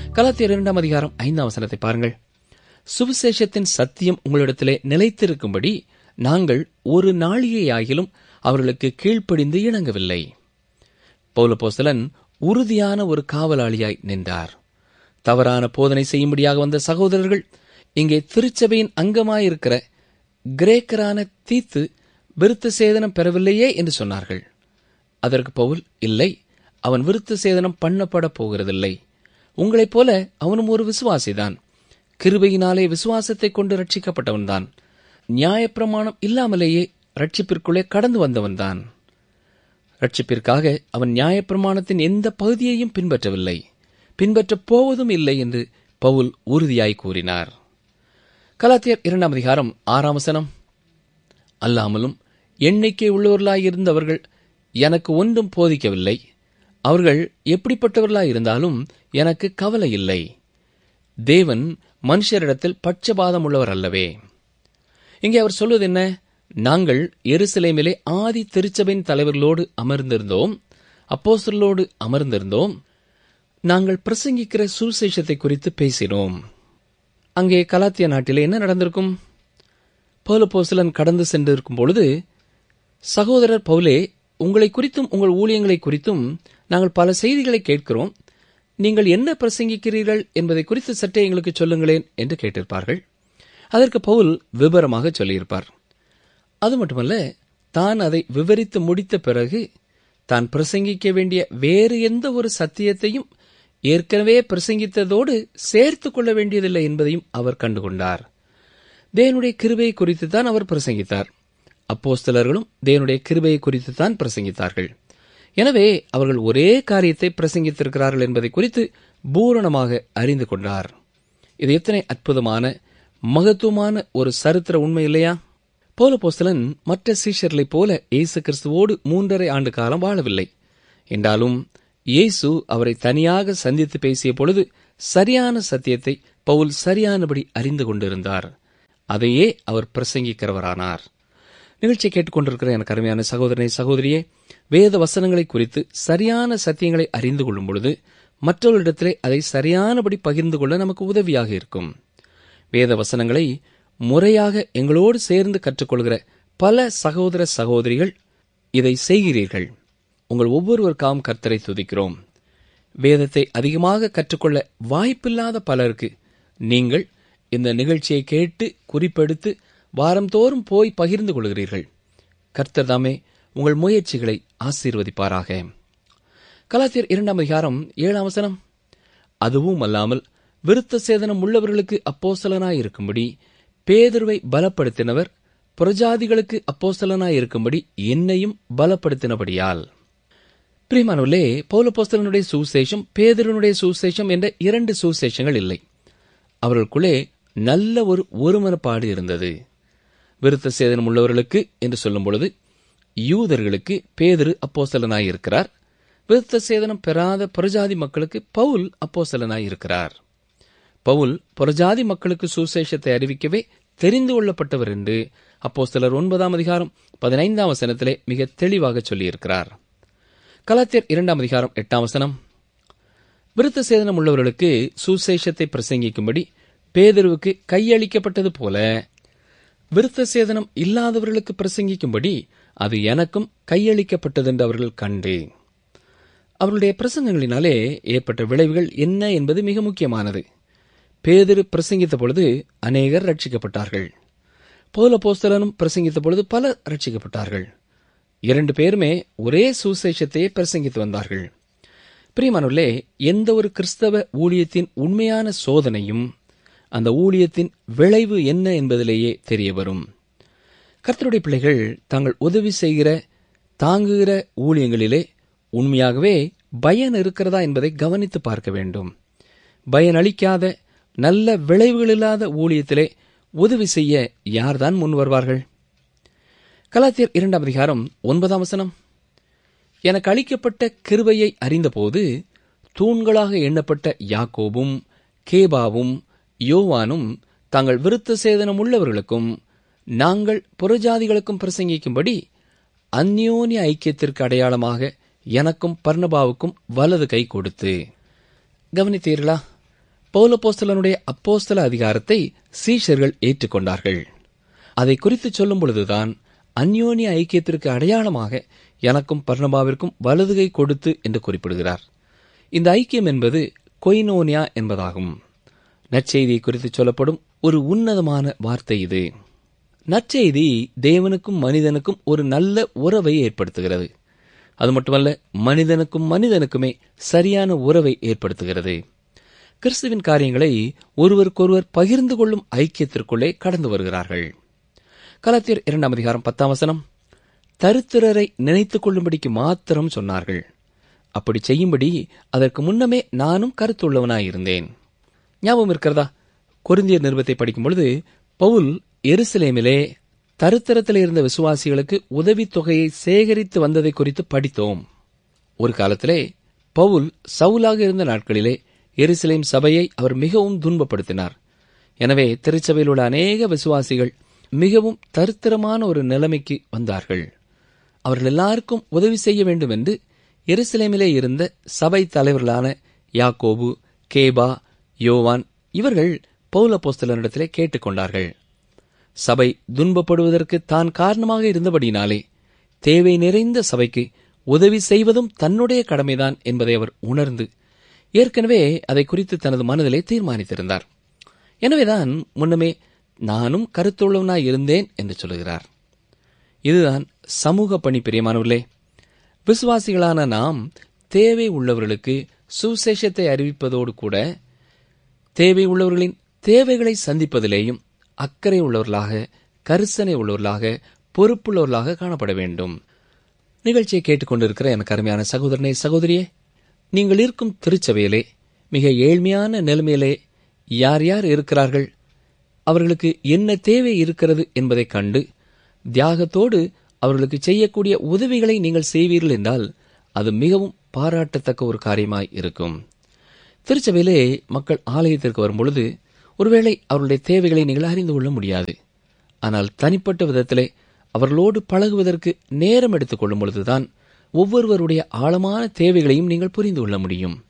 கலாத்தியர் இரண்டாம் அதிகாரம் ஐந்தாம் வசனத்தை பாருங்கள் சுவிசேஷத்தின் சத்தியம் உங்களிடத்திலே நிலைத்திருக்கும்படி நாங்கள் ஒரு நாளிகையாகிலும் அவர்களுக்கு கீழ்ப்படிந்து இணங்கவில்லை பௌலபோஸ்தலன் உறுதியான ஒரு காவலாளியாய் நின்றார் தவறான போதனை செய்யும்படியாக வந்த சகோதரர்கள் இங்கே திருச்சபையின் அங்கமாயிருக்கிற கிரேக்கரான தீத்து விருத்த சேதனம் பெறவில்லையே என்று சொன்னார்கள் அதற்கு பவுல் இல்லை அவன் விருத்த சேதனம் பண்ணப்பட போகிறதில்லை உங்களைப் போல அவனும் ஒரு விசுவாசிதான் கிருபையினாலே விசுவாசத்தை கொண்டு ரட்சிக்கப்பட்டவன்தான் நியாயப்பிரமாணம் இல்லாமலேயே ரட்சிப்பிற்குள்ளே கடந்து வந்தவன்தான் ரட்சிப்பிற்காக அவன் நியாயப்பிரமாணத்தின் எந்த பகுதியையும் பின்பற்றவில்லை பின்பற்றப் போவதும் இல்லை என்று பவுல் உறுதியாய் கூறினார் கலாத்தியர் இரண்டாம் அதிகாரம் ஆறாம் வசனம் அல்லாமலும் எண்ணிக்கை உள்ளவர்களாயிருந்தவர்கள் எனக்கு ஒன்றும் போதிக்கவில்லை அவர்கள் எப்படிப்பட்டவர்களாயிருந்தாலும் எனக்கு கவலை இல்லை தேவன் மனுஷரிடத்தில் பட்சபாதம் உள்ளவர் அல்லவே இங்கே அவர் சொல்வது என்ன நாங்கள் எருசலேமிலே ஆதி திருச்சபையின் தலைவர்களோடு அமர்ந்திருந்தோம் அப்போஸ்தலரோடு அமர்ந்திருந்தோம் நாங்கள் பிரசங்கிக்கிற சுவிசேஷத்தை குறித்து பேசினோம் அங்கே கலாத்திய நாட்டிலே என்ன நடந்திருக்கும் பௌலப்போஸ்தலன் கடந்து சென்றிருக்கும் பொழுது சகோதரர் பவுலே உங்களை குறித்தும் உங்கள் ஊழியங்களை குறித்தும் நாங்கள் பல செய்திகளை கேட்கிறோம் நீங்கள் என்ன பிரசங்கிக்கிறீர்கள் என்பதை குறித்து சற்றே எங்களுக்கு சொல்லுங்களேன் என்று கேட்டிருப்பார்கள் அதற்கு பவுல் விவரமாக சொல்லியிருப்பார் அது மட்டுமல்ல தான் அதை விவரித்து முடித்த பிறகு தான் பிரசங்கிக்க வேண்டிய வேறு எந்த ஒரு சத்தியத்தையும் ஏற்கனவே பிரசங்கித்ததோடு சேர்த்து கொள்ள வேண்டியதில்லை என்பதையும் அவர் கண்டுகொண்டார் தேவனுடைய கிருபையை குறித்து தான் அவர் பிரசங்கித்தார் அப்போஸ்தலர்களும் தேவனுடைய கிருபையை குறித்து தான் பிரசங்கித்தார்கள் எனவே அவர்கள் ஒரே காரியத்தை பிரசங்கித்திருக்கிறார்கள் என்பதை குறித்து பூரணமாக அறிந்து கொண்டார் இது எத்தனை அற்புதமான மகத்துவமான ஒரு சரித்திர உண்மை இல்லையா போலபோஸ்தலன் மற்ற சீஷர்களைப் போல இயேசு கிறிஸ்துவோடு மூன்றரை ஆண்டு காலம் வாழவில்லை என்றாலும் இயேசு அவரை தனியாக சந்தித்து பேசிய பொழுது சரியான சத்தியத்தை பவுல் சரியானபடி அறிந்து கொண்டிருந்தார் அதையே அவர் பிரசங்கிக்கிறவரானார் நிகழ்ச்சியை கேட்டுக்கொண்டிருக்கிற எனக்கு அருமையான சகோதரனை சகோதரியே வேத வசனங்களை குறித்து சரியான சத்தியங்களை அறிந்து கொள்ளும் பொழுது மற்றவர்களிடத்திலே அதை சரியானபடி பகிர்ந்து கொள்ள நமக்கு உதவியாக இருக்கும் வேத வசனங்களை முறையாக எங்களோடு சேர்ந்து கற்றுக்கொள்கிற பல சகோதர சகோதரிகள் இதை செய்கிறீர்கள் உங்கள் ஒவ்வொருவருக்காகவும் கர்த்தரை துதிக்கிறோம் வேதத்தை அதிகமாக கற்றுக்கொள்ள வாய்ப்பில்லாத பலருக்கு நீங்கள் இந்த நிகழ்ச்சியை கேட்டு குறிப்பெடுத்து வாரந்தோறும் போய் பகிர்ந்து கொள்கிறீர்கள் கர்த்தர் தாமே உங்கள் முயற்சிகளை ஆசீர்வதிப்பாராக கலாத்தியர் இரண்டாம் அதிகாரம் ஏழாம் வசனம் அதுவும் அல்லாமல் விருத்த சேதனம் உள்ளவர்களுக்கு அப்போஸ்தலனாயிருக்கும்படி பேதுருவை பலப்படுத்தினவர் புரஜாதிகளுக்கு அப்போஸ்தலனாயிருக்கும்படி என்னையும் பலப்படுத்தினபடியால் பிரியமானவர்களே பௌலப்போஸ்தலனுடைய சுவிசேஷம் பேதுருனுடைய சுவிசேஷம் என்ற இரண்டு சுவிசேஷங்கள் இல்லை அவர்களுக்குள்ளே நல்ல ஒரு ஒருமனப்பாடு இருந்தது விருத்த சேதனம் உள்ளவர்களுக்கு என்று சொல்லும் பொழுது யூதர்களுக்கு பேதுரு அப்போஸ்தலனாய் இருக்கிறார் விருத்த சேதனம் பெறாத புறஜாதி மக்களுக்கு பவுல் அப்போஸ்தலனாய் இருக்கிறார் பவுல் புறஜாதி மக்களுக்கு சுசேஷத்தை அறிவிக்கவே தெரிந்து கொள்ளப்பட்டவர் என்று அப்போஸ்தலர் ஒன்பதாம் அதிகாரம் பதினைந்தாம் வசனத்திலே மிக தெளிவாக சொல்லியிருக்கிறார் கலாத்தியர் இரண்டாம் அதிகாரம் எட்டாம் வசனம் விருத்த சேதனம் உள்ளவர்களுக்கு சுசேஷத்தை பிரசங்கிக்கும்படி பேதருவுக்கு கையளிக்கப்பட்டது போல விருத்த சேதனம் இல்லாதவர்களுக்கு பிரசங்கிக்கும்படி அது எனக்கும் கையளிக்கப்பட்டதென்று அவர்கள் கண்டு அவர்களுடைய பிரசங்கங்களினாலே ஏற்பட்ட விளைவுகள் என்ன என்பது மிக முக்கியமானது பேதிரு பிரசங்கித்த பொழுது அநேகர் ரட்சிக்கப்பட்டார்கள் பௌல போஸ்தலனும் பிரசங்கித்த பொழுது பலர் ரட்சிக்கப்பட்டார்கள் இரண்டு பேருமே ஒரே சுசேஷத்தையே பிரசங்கித்து வந்தார்கள் பிரியமானவர்களே எந்த ஒரு கிறிஸ்தவ ஊழியத்தின் உண்மையான சோதனையும் அந்த ஊழியத்தின் விளைவு என்ன என்பதிலேயே தெரிய வரும் கர்த்தருடைய பிள்ளைகள் தாங்கள் உதவி செய்கிற தாங்குகிற ஊழியங்களிலே உண்மையாகவே பயன் இருக்கிறதா என்பதை கவனித்து பார்க்க வேண்டும் பயன் அளிக்காத நல்ல விளைவுகள் இல்லாத ஊழியத்திலே உதவி செய்ய யார்தான் முன் வருவார்கள் கலாத்தியர் இரண்டாம் அதிகாரம் ஒன்பதாம் வசனம் எனக்கு அளிக்கப்பட்ட கிருபையை அறிந்தபோது தூண்களாக எண்ணப்பட்ட யாக்கோபும் கேபாவும் யோவானும் தாங்கள் விருத்த சேதனம் உள்ளவர்களுக்கும் நாங்கள் புறஜாதிகளுக்கும் பிரசங்கிக்கும்படி அந்யோன்ய ஐக்கியத்திற்கு அடையாளமாக எனக்கும் பர்ணபாவுக்கும் வலது கை கொடுத்து கவனித்தீர்களா பௌலபோஸ்தலனுடைய அப்போஸ்தல அதிகாரத்தை சீஷர்கள் ஏற்றுக்கொண்டார்கள் அதை குறித்து சொல்லும் பொழுதுதான் அந்யோன்ய ஐக்கியத்திற்கு அடையாளமாக எனக்கும் பர்ணபாவிற்கும் வலதுகை கொடுத்து என்று குறிப்பிடுகிறார் இந்த ஐக்கியம் என்பது கொய்னோனியா என்பதாகும் நற்செய்தியை குறித்து சொல்லப்படும் ஒரு உன்னதமான வார்த்தை இது நற்செய்தி தேவனுக்கும் மனிதனுக்கும் ஒரு நல்ல உறவை ஏற்படுத்துகிறது அது மட்டுமல்ல மனிதனுக்கும் மனிதனுக்குமே சரியான உறவை ஏற்படுத்துகிறது கிறிஸ்துவின் காரியங்களை ஒருவருக்கொருவர் பகிர்ந்து கொள்ளும் ஐக்கியத்திற்குள்ளே கடந்து வருகிறார்கள் கலாத்தியர் இரண்டாம் அதிகாரம் பத்தாம் வசனம் தரித்திரரை நினைத்துக் கொள்ளும்படிக்கு மாத்திரம் சொன்னார்கள் அப்படி செய்யும்படி அதற்கு முன்னமே நானும் கருத்துள்ளவனாயிருந்தேன் ஞாபகம் இருக்கிறதா கொரிந்தியர் நிருபத்தை படிக்கும் பொழுது பவுல் எருசலேமிலே தருத்தரத்தில் இருந்த விசுவாசிகளுக்கு உதவித்தொகையை சேகரித்து வந்ததை குறித்து படித்தோம் ஒரு காலத்திலே பவுல் சவுலாக இருந்த நாட்களிலே எருசலேம் சபையை அவர் மிகவும் துன்பப்படுத்தினார் எனவே திருச்சபையில் உள்ள அநேக விசுவாசிகள் மிகவும் தரித்திரமான ஒரு நிலைமைக்கு வந்தார்கள் அவர்கள் எல்லாருக்கும் உதவி செய்ய வேண்டும் என்று எருசலேமிலே இருந்த சபை தலைவர்களான யாக்கோபு கேபா யோவான் இவர்கள் பௌல போஸ்தலனிடத்திலே கேட்டுக்கொண்டார்கள் சபை துன்பப்படுவதற்கு தான் காரணமாக இருந்தபடினாலே தேவை நிறைந்த சபைக்கு உதவி செய்வதும் தன்னுடைய கடமைதான் என்பதை அவர் உணர்ந்து ஏற்கனவே அதை குறித்து தனது மனதிலே தீர்மானித்திருந்தார் எனவேதான் முன்னமே நானும் கருத்துள்ளவனாய் இருந்தேன் என்று சொல்லுகிறார் இதுதான் சமூக பணி பிரியமானவர்களே விசுவாசிகளான நாம் தேவை உள்ளவர்களுக்கு சுவிசேஷத்தை அறிவிப்பதோடு கூட தேவை உள்ளவர்களின் தேவைகளை சந்திப்பதிலேயும் அக்கறை உள்ளவர்களாக கரிசனை உள்ளவர்களாக பொறுப்புள்ளவர்களாக காணப்பட வேண்டும் நிகழ்ச்சியை கேட்டுக்கொண்டிருக்கிற எனக்கு அருமையான சகோதரனே சகோதரியே நீங்கள் இருக்கும் திருச்சபையிலே மிக ஏழ்மையான நிலைமையிலே யார் யார் இருக்கிறார்கள் அவர்களுக்கு என்ன தேவை இருக்கிறது என்பதைக் கண்டு தியாகத்தோடு அவர்களுக்கு செய்யக்கூடிய உதவிகளை நீங்கள் செய்வீர்கள் என்றால் அது மிகவும் பாராட்டத்தக்க ஒரு காரியமாய் இருக்கும் திருச்சபையிலே மக்கள் ஆலயத்திற்கு வரும்பொழுது ஒருவேளை அவர்களுடைய தேவைகளை நீங்கள் அறிந்து கொள்ள முடியாது ஆனால் தனிப்பட்ட விதத்திலே அவர்களோடு பழகுவதற்கு நேரம் எடுத்துக் கொள்ளும் பொழுதுதான் ஒவ்வொருவருடைய ஆழமான தேவைகளையும் நீங்கள் புரிந்து கொள்ள முடியும்